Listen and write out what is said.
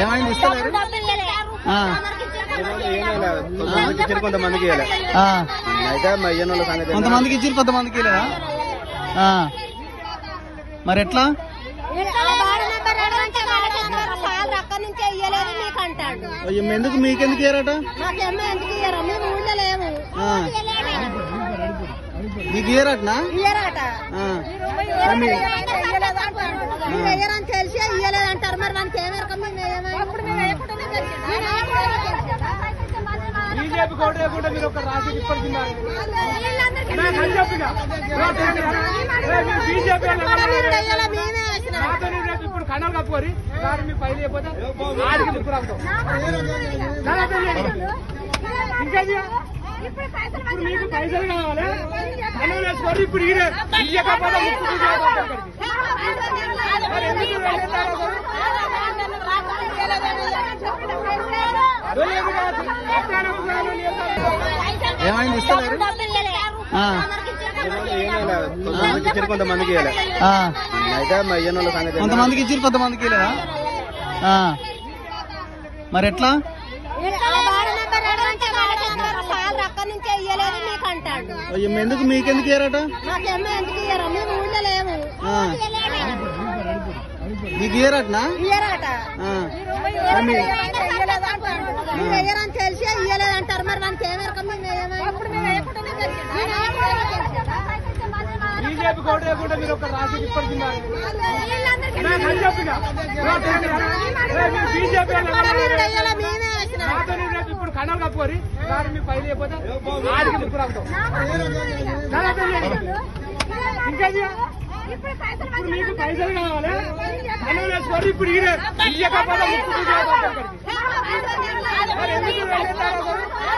ఏమైంది ఇస్తలేరు ఆ, కొంతమందికి ఇచ్చారు కొంతమందికి ఇవ్వలే ఆ. అయితే మా అయ్యన వాళ్ళ సంగతి ఏంటో కొంతమందికి ఇచ్చి కొంతమందికి లేదా ఆ. మరి ఎట్లా అక్కడి నుంచే ఇయ్యలేదు మీకు అంటాడు అయ్యో, ఎందుకు మీకెందుకు ఇయ్యారట మాకేమో ఎందుకు ఇయ్యరు మేము ఊళ్ళో లేము ఆ. మీకు ఇయ్యారటనా ఇయ్యరాట ఆ. ఇయ్యలేదు అంటాడు మీరు ఇయ్యరని తెలిసి ఇయ్యలేదు అంటారు మరి మనకి ఏమరకం మేము ఏమై- అప్పుడు మేము వేయకుండానే జరిగింది. మేము వేయకుండానే జరిగింది. బీజేపీ కోట లేకుండా మీరు ఒక రాసి ఇప్పటికి వీళ్ళందరికీ నాకు అని చెప్పిన బీజేపీ మనం మీరు వెయ్యాలా? మేమే వేసినాం. నాతో రేపు ఇప్పుడు కన్నాలు కప్పుకోరి సార్ మీ పైలు అయిపోతే ఆడికి ముక్కు రాకుతాం ఇంకేది ఇప్పుడు మీకు పైసలు కావాలి కన్నులు వేసుకోరు ఇప్పుడు ఈడే ఇయ్యకపోతే ముక్కు తీసేయకపోతే ఇక్కడికి. మరి ఎందుకు వెళ్ళేస్తారు అసలు? వెళ్ళేది కాదు. ఎక్కడ ఉన్నారు? లేదు. ఏమైంది ఇస్తలేరు ఆ, కొంతమందికి ఇచ్చారు కొంతమందికి ఇవ్వలే ఆ. అయితే మా అయ్యన వాళ్ళ సంగతి ఏంటో కొంతమందికి ఇచ్చి కొంతమందికి లేదా ఆ. మరి ఎట్లా అక్కడి నుంచే ఇయ్యలేదు మీకు అంటాడు అయ్యో, ఎందుకు మీకెందుకు ఇయ్యారట మాకేమో ఎందుకు ఇయ్యరు మేము ఊళ్ళో లేము ఆ. మీకు ఇయ్యారటనా ఇయ్యరాట ఆ. ఇయ్యలేదు అంటాడు మీరు ఇయ్యరని తెలిసి ఇయ్యలేదు అంటారు మరి మనకి ఏమరకం మేము ఏమై- అప్పుడు మేము వేయకుండానే జరిగింది. మేము వేయకుండానే జరిగింది. బీజేపీ కోట లేకుండా మీరు ఒక రాసి ఇప్పటికి వీళ్ళందరికీ నాకు అని చెప్పిన బీజేపీ మనం మీరు వెయ్యాలా? మేమే వేసినాం. నాతో రేపు ఇప్పుడు కన్నాలు కప్పుకోరి సార్ మీ పైలు అయిపోతే ఆడికి ముక్కు రాకుతాం ఇంకేది ఇప్పుడు మీకు పైసలు కావాలి కన్నులు వేసుకోరు ఇప్పుడు ఈడే ఇయ్యకపోతే ముక్కు తీసేయకపోతే ఇక్కడికి. మరి ఎందుకు వెళ్ళేస్తారు అసలు?